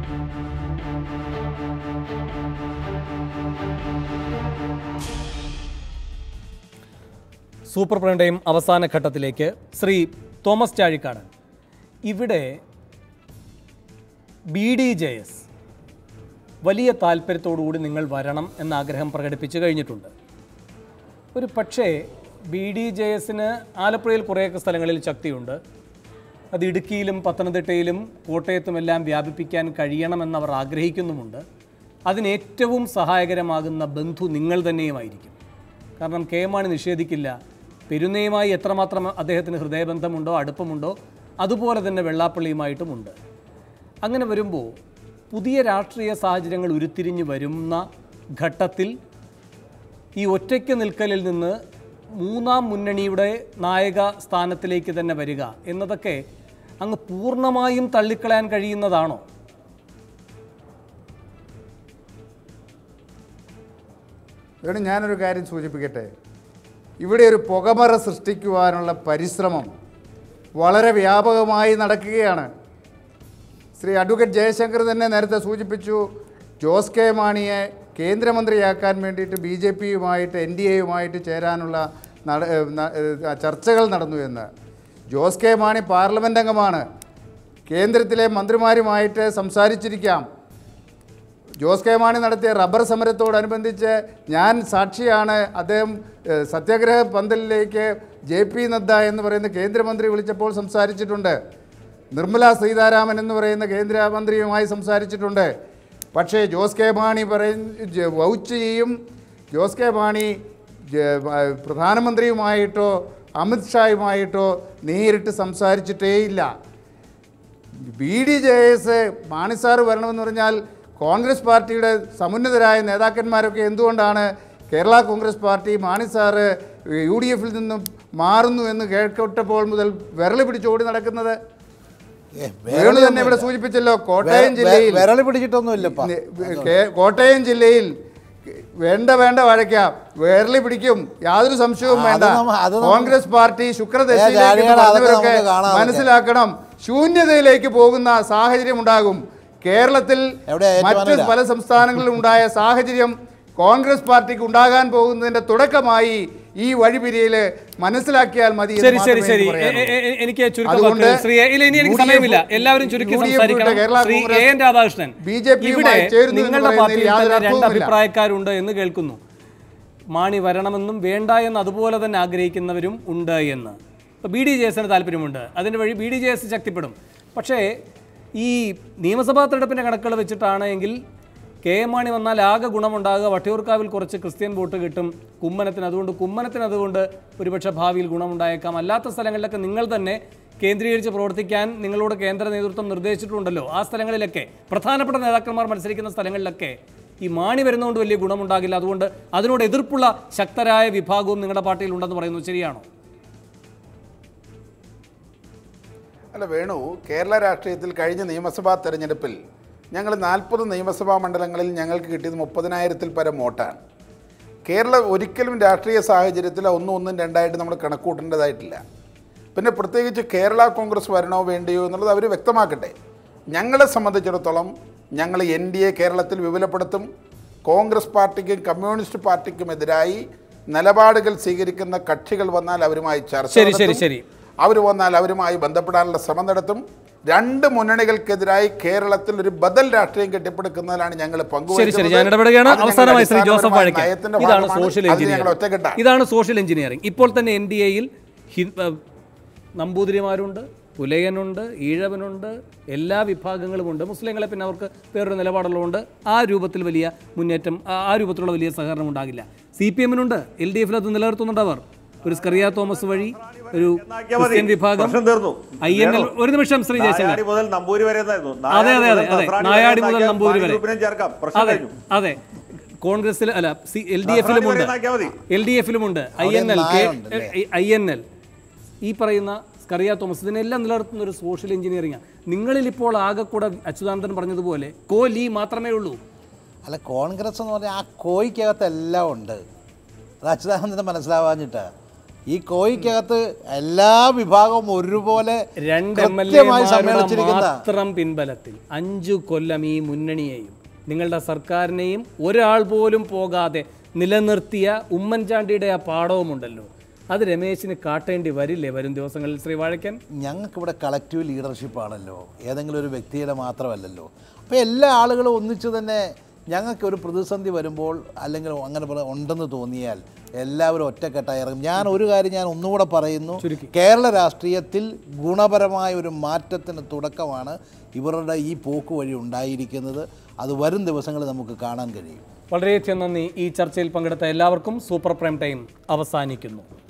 Super പ്രിൻ്റെയും അവസാന ഘട്ടത്തിലേക്ക് Shri Thomas Chazhikadan ഇവിടെ ബി ഡി ജെ എസ് വലിയ താല്പര്യത്തോടുകൂടി നിങ്ങൾ വരണം എന്ന ആഗ്രഹം പ്രകടിപ്പിച്ചു കഴിഞ്ഞിട്ടുണ്ട് ഒരു പക്ഷേ ബി ഡി ജെ എസിന് ആലപ്പുഴയിൽ കുറേയൊക്കെ സ്ഥലങ്ങളിൽ ശക്തിയുണ്ട് അത് ഇടുക്കിയിലും പത്തനംതിട്ടയിലും കോട്ടയത്തുമെല്ലാം വ്യാപിപ്പിക്കാൻ കഴിയണമെന്ന് അവർ ആഗ്രഹിക്കുന്നുമുണ്ട് അതിന് ഏറ്റവും സഹായകരമാകുന്ന ബന്ധു നിങ്ങൾ തന്നെയുമായിരിക്കും കാരണം കെ എം മാണി നിഷേധിക്കില്ല പെരുന്നയുമായി എത്രമാത്രം അദ്ദേഹത്തിന് ഹൃദയബന്ധമുണ്ടോ അടുപ്പമുണ്ടോ അതുപോലെ തന്നെ വെള്ളാപ്പള്ളിയുമായിട്ടുമുണ്ട് അങ്ങനെ വരുമ്പോൾ പുതിയ രാഷ്ട്രീയ സാഹചര്യങ്ങൾ ഉരുത്തിരിഞ്ഞ് വരുന്ന ഘട്ടത്തിൽ ഈ ഒറ്റയ്ക്ക് നിൽക്കലിൽ നിന്ന് മൂന്നാം മുന്നണിയുടെ നായക സ്ഥാനത്തിലേക്ക് തന്നെ വരിക എന്നതൊക്കെ അങ്ങ് പൂർണ്ണമായും തള്ളിക്കളയാൻ കഴിയുന്നതാണോ അതുകൊണ്ട് ഞാനൊരു കാര്യം സൂചിപ്പിക്കട്ടെ ഇവിടെ ഒരു പുകമറ സൃഷ്ടിക്കുവാനുള്ള പരിശ്രമം വളരെ വ്യാപകമായി നടക്കുകയാണ് ശ്രീ അഡ്വക്കേറ്റ് ജയശങ്കർ തന്നെ നേരത്തെ സൂചിപ്പിച്ചു ജോസ് കെ മാണിയെ കേന്ദ്രമന്ത്രിയാക്കാൻ വേണ്ടിയിട്ട് ബി ജെ പിയുമായിട്ട് എൻ ഡി എയുമായിട്ട് ചേരാനുള്ള നട ഏഹ് ന- ഏഹ് ചർച്ചകൾ നടന്നു എന്ന് ജോസ് കെ മാണി പാർലമെൻ്റ് അംഗമാണ് കേന്ദ്രത്തിലെ മന്ത്രിമാരുമായിട്ട് സംസാരിച്ചിരിക്കാം ജോസ് കെ മാണി നടത്തിയ റബ്ബർ സമരത്തോടനുബന്ധിച്ച് ഞാൻ സാക്ഷിയാണ് അദ്ദേഹം ഏഹ്, സത്യാഗ്രഹ പന്തലിലേക്ക് ജെ പി നദ്ദ എന്ന് പറയുന്ന കേന്ദ്രമന്ത്രി വിളിച്ചപ്പോൾ സംസാരിച്ചിട്ടുണ്ട് നിർമ്മല സീതാരാമൻ എന്ന് പറയുന്ന കേന്ദ്രമന്ത്രിയുമായി സംസാരിച്ചിട്ടുണ്ട് പക്ഷേ ജോസ് കെ മാണി പറയുന്ന വൗച്ച് ചെയ്യും ജോസ് കെ മാണി ജ- ഏഹ്, പ്രധാനമന്ത്രിയുമായിട്ടോ അമിത്ഷായുമായിട്ടോ നേരിട്ട് സംസാരിച്ചിട്ടേയില്ല B D J S Mani sir വരണമെന്ന് പറഞ്ഞാൽ കോൺഗ്രസ് പാർട്ടിയുടെ സമുന്നതരായ നേതാക്കന്മാരൊക്കെ എന്തുകൊണ്ടാണ് Kerala Congress party Mani sir U D എഫിൽ നിന്നും മാറുന്നു എന്ന് കേൾക്കട്ടപ്പോൾ മുതൽ വിരൽ പിടിച്ച് ഓടി നടക്കുന്നത് ഏ, വേണു തന്നെ ഇവിടെ സൂചിപ്പിച്ചല്ലോ കോട്ടയം ജില്ലയിൽ വിരളി പിടിച്ചിട്ടൊന്നുമില്ലപ്പാ നി- കേ- കോട്ടയം ജില്ലയിൽ വേണ്ട വേണ്ട വഴയ്ക്കാം വേർലി പിടിക്കും യാതൊരു സംശയവും ആ, അത് വേണ്ട നമ്മ- അത് നമ്മ- കോൺഗ്രസ് പാർട്ടി ശുക്രദശയിലേക്ക് ഏ, ജാലികളെ അതൊക്കെ പറഞ്ഞവരൊക്കെ നമുക്ക് കാണാം അതൊക്കെ. മനസ്സിലാക്കണം ശൂന്യതയിലേക്ക് പോകുന്ന സാഹചര്യം ഉണ്ടാകും കേരളത്തിൽ എവിടെ മറ്റ് ഏറ്റുമാനൂരാ? പല സംസ്ഥാനങ്ങളിലും ഉണ്ടായ സാഹചര്യം കോൺഗ്രസ് പാർട്ടിക്ക് ഉണ്ടാകാൻ പോകുന്നതിന്റെ തുടക്കമായി ഈ വഴിപിരിയല് മനസ്സിലാക്കിയാൽ മതി എന്ന് ശരി ശരി മാത്രമേ ശരി എനിക്ക് എ- പറയാനുള്ളൂ. എ- എ- എനിക്ക് ചുരുക്കം അതുകൊണ്ട് വാക്കുകളിൽ ശ്രീ എ- ഇല്ല, ഇനി എനിക്ക് യു ഡി എഫ് സമയമില്ല എല്ലാവരും ചുരുക്കി യു ഡി എഫ് സംസാരിക്കണം വിട്ട Kerala Shri A Congress N Radhakrishnan B J പിയുമായി ഇവിടെ ചേരുന്നു എന്ന് നിങ്ങളുടെ പറയുന്നതിൽ പാർട്ടിയിൽ യാതൊരു തന്നെ രണ്ട് അർത്ഥവുമില്ല. അഭിപ്രായക്കാരുണ്ട് എന്ന് കേൾക്കുന്നു മാണി വരണമെന്നും വേണ്ട എന്ന് അതുപോലെ തന്നെ ആഗ്രഹിക്കുന്നവരും ഉണ്ട് എന്ന് ഇപ്പോൾ ബി ഡി ജെ എസിന് താല്പര്യമുണ്ട് അതിൻ്റെ വഴി ബി ഡി ജെ എസ് ശക്തിപ്പെടും പക്ഷേ ഈ നിയമസഭാ തെരഞ്ഞെടുപ്പിൻ്റെ കണക്കുകൾ വെച്ചിട്ടാണ് എങ്കിൽ കെ എം മാണി വന്നാൽ ആകെ ഗുണമുണ്ടാകുക വട്ടിയൂർക്കാവിൽ കുറച്ച് ക്രിസ്ത്യൻ വോട്ട് കിട്ടും കുമ്മനത്തിന് അതുകൊണ്ട് കുമ്മനത്തിന് അതുകൊണ്ട് ഒരുപക്ഷെ ഭാവിയിൽ ഗുണമുണ്ടായേക്കാം അല്ലാത്ത സ്ഥലങ്ങളിലൊക്കെ നിങ്ങൾ തന്നെ കേന്ദ്രീകരിച്ച് പ്രവർത്തിക്കാൻ നിങ്ങളോട് കേന്ദ്ര നേതൃത്വം നിർദ്ദേശിച്ചിട്ടുണ്ടല്ലോ ആ സ്ഥലങ്ങളിലൊക്കെ പ്രധാനപ്പെട്ട നേതാക്കന്മാർ മത്സരിക്കുന്ന സ്ഥലങ്ങളിലൊക്കെ ഈ മാണി വരുന്നതുകൊണ്ട് വലിയ ഗുണമുണ്ടാകില്ല അതുകൊണ്ട് അതിനോട് എതിർപ്പുള്ള ശക്തരായ വിഭാഗവും നിങ്ങളുടെ പാർട്ടിയിൽ ഉണ്ടെന്ന് പറയുന്നു ശരിയാണോ അല്ല വേണു കേരള രാഷ്ട്രീയത്തിൽ കഴിഞ്ഞ നിയമസഭാ തെരഞ്ഞെടുപ്പിൽ ഞങ്ങൾ നാൽപ്പത് നിയമസഭാ മണ്ഡലങ്ങളിൽ ഞങ്ങൾക്ക് കിട്ടിയത് മുപ്പതിനായിരത്തിൽ പരം വോട്ടാണ് കേരളം ഒരിക്കലും രാഷ്ട്രീയ സാഹചര്യത്തിൽ ഒന്നും ഒന്നും രണ്ടായിട്ട് നമ്മൾ കണക്കൂട്ടേണ്ടതായിട്ടില്ല പിന്നെ പ്രത്യേകിച്ച് കേരള കോൺഗ്രസ് വരണോ വേണ്ടിയോ എന്നുള്ളത് അവർ വ്യക്തമാക്കട്ടെ ഞങ്ങളെ സംബന്ധിച്ചിടത്തോളം ഞങ്ങൾ എൻ ഡി എ കേരളത്തിൽ വിപുലപ്പെടുത്തും കോൺഗ്രസ് പാർട്ടിക്കും കമ്മ്യൂണിസ്റ്റ് പാർട്ടിക്കും എതിരായി നിലപാടുകൾ സ്വീകരിക്കുന്ന കക്ഷികൾ വന്നാൽ അവരുമായി ചർച്ച ശരി, ശരി, നടത്തും. ശരി. അവർ വന്നാൽ അവരുമായി ബന്ധപ്പെടാനുള്ള ശ്രമം നടത്തും രണ്ട് മുന്നണികൾക്കെതിരായി കേരളത്തിൽ ഒരു ബദൽ രാഷ്ട്രീയം കെട്ടിപ്പടുക്കുന്നതിലാണ് ഞങ്ങൾ ശരി ശരി ഞാൻ ഇടപെടുകയാണ് അത് ഞങ്ങളുടെ അവസാനമായി ശ്രീ ജോസഫ് അടിസ്ഥാനപരമായ വാഴയ്ക്ക് നയത്തിന്റെ ഇതാണ് ഭാഗമാണ്. സോഷ്യൽ അത് ഞങ്ങൾ ഒറ്റക്കെട്ടാണ് എഞ്ചിനീയറിംഗ് ഇതാണ് സോഷ്യൽ എഞ്ചിനീയറിംഗ് ഇപ്പോൾ തന്നെ എൻ ഡി എയിൽ നമ്പൂതിരിമാരുണ്ട് പുലയനുണ്ട് ഈഴവനുണ്ട് എല്ലാ വിഭാഗങ്ങളുമുണ്ട് മുസ്ലിങ്ങളെ പിന്നെ അവർക്ക് വേറൊരു നിലപാടുള്ളതുകൊണ്ട് ആ രൂപത്തിൽ വലിയ മുന്നേറ്റം ആ- ആ രൂപത്തിലുള്ള വലിയ സഹകരണം ഉണ്ടാകില്ല സി പി എമ്മിനുണ്ട് എൽ ഡി എഫിൽ അത് നിലനിർത്തുന്നുണ്ട് അവർ ഒരു സ്കറിയ തോമസ് വഴി ഒരു എന്നാക്കിയാൽ മതി. ക്രിസ്ത്യൻ വിഭാഗം പ്രശ്നം തീർന്നു. ഐ എൻ എൽ ഒരു നിമിഷം ശ്രീ ജയശങ്കർ നായാടി മുതൽ നമ്പൂരി വരെ എന്നായിരുന്നു. അതെ അതെ അതെ നായാടി മുതൽ അതെ നസ്രാണി നായാടി വരെ മുതൽ എന്നാക്കിയാൽ നമ്പൂതിരി വരെ ഗ്രൂപ്പിനെയും ചേർക്കാം പ്രശ്നം അതെ കഴിഞ്ഞു അതെ കോൺഗ്രസിൽ അല്ല സി എൽ ഡി എഫിലുമുണ്ട് വരെ എന്നാക്കിയാൽ മതി. എൽ ഡി എഫിലുമുണ്ട് I N L I N L ഈ പറയുന്ന സ്കറിയ തോമസ് ഇതിനെല്ലാം നിലനിർത്തുന്ന ഒരു സോഷ്യൽ എഞ്ചിനീയറിംഗ് നിങ്ങളിൽ ഇപ്പോൾ ആകെ കൂടെ അച്യുതാനന്ദൻ പറഞ്ഞതുപോലെ കോ ലീ മാത്രമേ ഉള്ളൂ അല്ല കോൺഗ്രസ് എന്ന് പറഞ്ഞാൽ ആ കോയ്ക്കകത്ത് എല്ലാം ഉണ്ട് അത് അച്യുതാനന്ദന് മനസ്സിലാവാഞ്ഞിട്ട് ഈ കോയിക്കകത്ത് എല്ലാ വിഭാഗവും ഒരുപോലെ രണ്ട് എം എൽ കൃത്യമായി സമ്മേളിച്ചിരിക്കുന്ന മാത്രം പിൻബലത്തിൽ അഞ്ചു കൊല്ലം ഈ മുന്നണിയെയും നിങ്ങളുടെ സർക്കാരിനെയും ഒരാൾ പോലും പോകാതെ നിലനിർത്തിയ ഉമ്മൻചാണ്ടിയുടെ ആ പാഠവുമുണ്ടല്ലോ അത് രമേശിന് കാട്ടേണ്ടി വരില്ലേ വരും ദിവസങ്ങളിൽ ശ്രീ വാഴക്കൻ ഞങ്ങൾക്കിവിടെ കളക്റ്റീവ് ലീഡർഷിപ്പ് ആണല്ലോ ഏതെങ്കിലും ഒരു വ്യക്തിയുടെ മാത്രമല്ലല്ലോ അപ്പോൾ എല്ലാ ആളുകളും ഒന്നിച്ച് തന്നെ ഞങ്ങൾക്ക് ഒരു പ്രതിസന്ധി വരുമ്പോൾ അല്ലെങ്കിൽ അങ്ങനെ പറ- ഉണ്ടെന്ന് തോന്നിയാൽ എല്ലാവരും ഒറ്റക്കെട്ടായി ഇറങ്ങും ഞാൻ ഒരു കാര്യം ഞാൻ ഒന്നുകൂടെ പറയുന്നു കേരള രാഷ്ട്രീയത്തിൽ ഗുണപരമായ ഒരു മാറ്റത്തിന് തുടക്കമാണ് ഇവരുടെ ഈ പോക്ക് വഴി ഉണ്ടായിരിക്കുന്നത് അത് വരും ദിവസങ്ങളിൽ നമുക്ക് കാണാൻ കഴിയും വളരെയധികം നന്ദി ഈ ചർച്ചയിൽ പങ്കെടുത്ത എല്ലാവർക്കും സൂപ്പർ പ്രൈം ടൈം അവസാനിക്കുന്നു